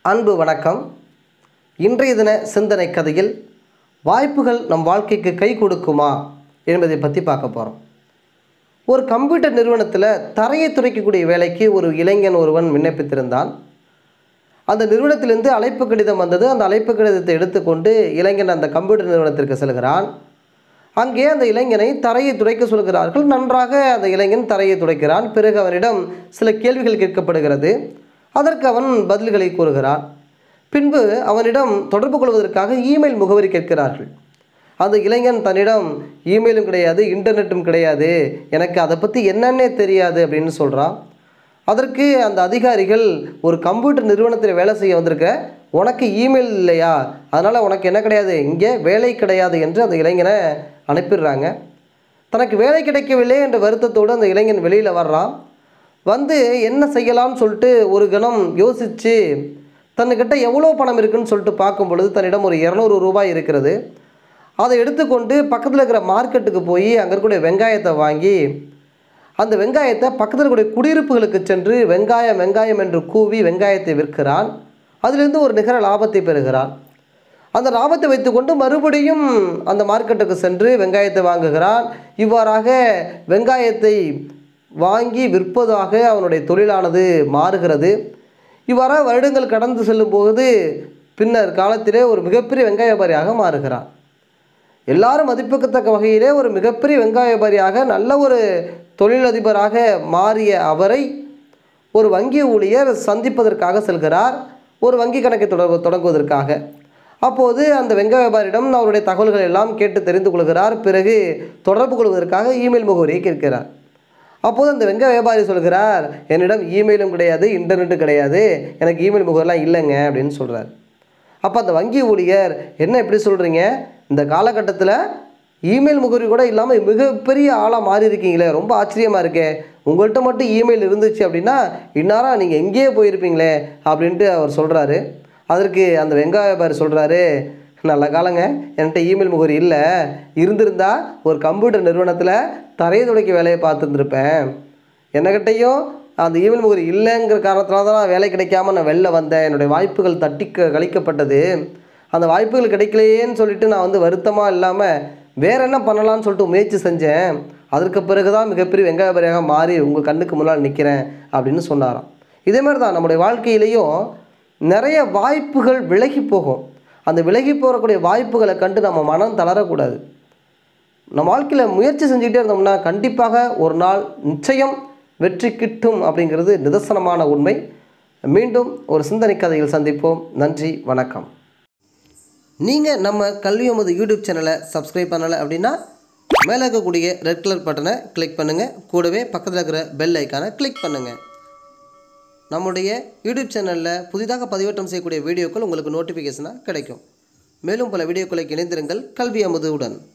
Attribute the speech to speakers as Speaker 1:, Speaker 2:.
Speaker 1: அன்பு வணக்கம் இன்றைய தின சிந்தனை கதையில் வாய்ப்புகள் நம் வாழ்க்கைக்கு கை கொடுக்குமா என்பதை பற்றி பார்க்க போகிறோம் ஒரு கம்ப்யூட்டர் நிறுவனத்தில் தரையை துடைக்கக்கூடிய வேலைக்கு ஒரு இளைஞன் ஒருவன் விண்ணப்பித்திருந்தான் அந்த நிறுவனத்திலிருந்து அழைப்பு கடிதம் வந்தது அந்த அழைப்பு கடிதத்தை எடுத்துக்கொண்டு இளைஞன் அந்த கம்ப்யூட்டர் நிறுவனத்திற்கு செல்கிறான் அங்கே அந்த இளைஞனை தரையை துடைக்க சொல்கிறார்கள் நன்றாக அந்த இளைஞன் தரையை துடைக்கிறான் பிறகு அவனிடம் சில கேள்விகள் கேட்கப்படுகிறது அதற்கு அவன் பதில்களை கூறுகிறான் பின்பு அவனிடம் தொடர்பு கொள்வதற்காக இமெயில் முகவரி கேட்கிறார்கள் அந்த இளைஞன் தன்னிடம் இமெயிலும் கிடையாது இன்டர்நெட்டும் கிடையாது எனக்கு அதை பற்றி என்னன்னே தெரியாது அப்படின்னு சொல்கிறான் அதற்கு அந்த அதிகாரிகள் ஒரு கம்ப்யூட்டர் நிறுவனத்தில் வேலை செய்ய வந்திருக்க உனக்கு இமெயில் இல்லையா அதனால் உனக்கு என்ன கிடையாது இங்கே வேலை கிடையாது என்று அந்த இளைஞனை அனுப்பிடுறாங்க தனக்கு வேலை கிடைக்கவில்லை என்ற வருத்தத்தோடு அந்த இளைஞன் வெளியில் வர்றான் வந்து என்ன செய்யலாம்னு சொல்லிட்டு ஒரு கணம் யோசித்து தன்னுக்கிட்ட எவ்வளோ பணம் இருக்குன்னு சொல்லிட்டு பார்க்கும் பொழுது தன்னிடம் ஒரு இரநூறு ரூபாய் இருக்கிறது அதை எடுத்துக்கொண்டு பக்கத்தில் இருக்கிற மார்க்கெட்டுக்கு போய் அங்கே இருக்கக்கூடிய வெங்காயத்தை வாங்கி அந்த வெங்காயத்தை பக்கத்தில் இருக்கக்கூடிய குடியிருப்புகளுக்கு சென்று வெங்காயம் வெங்காயம் என்று கூவி வெங்காயத்தை விற்கிறான் அதிலிருந்து ஒரு நிகர லாபத்தை பெறுகிறான் அந்த லாபத்தை வைத்துக்கொண்டு மறுபடியும் அந்த மார்க்கெட்டுக்கு சென்று வெங்காயத்தை வாங்குகிறான் இவ்வாறாக வெங்காயத்தை வாங்கி விற்பதாக அவனுடைய தொழிலானது மாறுகிறது இவ்வாறாக வருடங்கள் கடந்து செல்லும்போது பின்னர் காலத்திலே ஒரு மிகப்பெரிய வெங்காய வியாபாரியாக மாறுகிறான் எல்லாரும் மதிப்புக்கத்தக்க வகையிலே ஒரு மிகப்பெரிய வெங்காய வியாபாரியாக நல்ல ஒரு தொழிலதிபராக மாறிய அவரை ஒரு வங்கி ஊழியர் சந்திப்பதற்காக செல்கிறார் ஒரு வங்கி கணக்கை தொடர்பு தொடங்குவதற்காக அப்போது அந்த வெங்காய வியாபாரியிடம் அவருடைய தகவல்கள் எல்லாம் கேட்டு தெரிந்து கொள்கிறார் பிறகு தொடர்பு கொள்வதற்காக இமெயில் முகவரியை கேட்கிறார் அப்போது அந்த வெங்காய வியாபாரி சொல்கிறார் என்னிடம் இமெயிலும் கிடையாது இன்டர்நெட்டும் கிடையாது எனக்கு இமெயில் முகவரிலாம் இல்லைங்க அப்படின்னு சொல்கிறார் அப்போ அந்த வங்கி ஊழியர் என்ன எப்படி சொல்கிறீங்க இந்த காலகட்டத்தில் இமெயில் முகவரி கூட இல்லாமல் மிகப்பெரிய ஆளாக மாறி இருக்கீங்களே ரொம்ப ஆச்சரியமாக இருக்கே உங்கள்கிட்ட மட்டும் இமெயில் இருந்துச்சு அப்படின்னா இந்நேரம் நீங்கள் எங்கேயே போயிருப்பீங்களே அப்படின்ட்டு அவர் சொல்கிறாரு அதற்கு அந்த வெங்காய வியாபாரி சொல்கிறாரு நல்ல காலங்க என்கிட்ட இமெயில் முகவரி இல்லை இருந்திருந்தா ஒரு கம்ப்யூட்டர் நிறுவனத்தில் தரையை துடைக்க வேலையை பார்த்துருந்துருப்பேன் என்னக்கிட்டையும் அந்த இமெயில் முகவரி இல்லைங்கிற காரணத்தினால தான் வேலை கிடைக்காம நான் வெளில வந்தேன் என்னுடைய வாய்ப்புகள் தட்டி க- கழிக்கப்பட்டது அந்த வாய்ப்புகள் கிடைக்கலையேன்னு சொல்லிட்டு நான் வந்து வருத்தமாக இல்லாமல் வேற என்ன பண்ணலாம்னு சொல்லிட்டு முயற்சி செஞ்சேன் அதற்கு பிறகு தான் மிகப்பெரிய வெங்காய வியாபாரியாக மாறி உங்கள் கண்ணுக்கு முன்னால் நிற்கிறேன் அப்படின்னு சொன்னாராம் இதே மாதிரி தான் நம்முடைய வாழ்க்கையிலையும் நிறைய வாய்ப்புகள் விலகி போகும் அந்த விலகி போகக்கூடிய வாய்ப்புகளை கண்டு நம்ம மனம் தளரக்கூடாது நம்ம வாழ்க்கையில் முயற்சி செஞ்சுக்கிட்டே இருந்தோம்னா கண்டிப்பாக ஒரு நாள் நிச்சயம் வெற்றி கிட்டும் அப்படிங்கிறது நிதர்சனமான உண்மை மீண்டும் ஒரு சிந்தனை கதையில் சந்திப்போம் நன்றி வணக்கம் நீங்கள் நம்ம கல்வி அமுது யூடியூப் சேனலை சப்ஸ்கிரைப் பண்ணலை அப்படின்னா மேலே இருக்கக்கூடிய ரெட் கலர் பட்டனை கிளிக் பண்ணுங்கள் கூடவே பக்கத்தில் இருக்கிற பெல் ஐக்கானை கிளிக் பண்ணுங்கள் நம்முடைய யூடியூப் சேனலில் புதிதாக பதிவேற்றம் செய்யக்கூடிய வீடியோக்கள் உங்களுக்கு நோட்டிஃபிகேஷனாக கிடைக்கும் மேலும் பல வீடியோக்களை இணைந்திருங்கள் கல்வி அமுதுவுடன்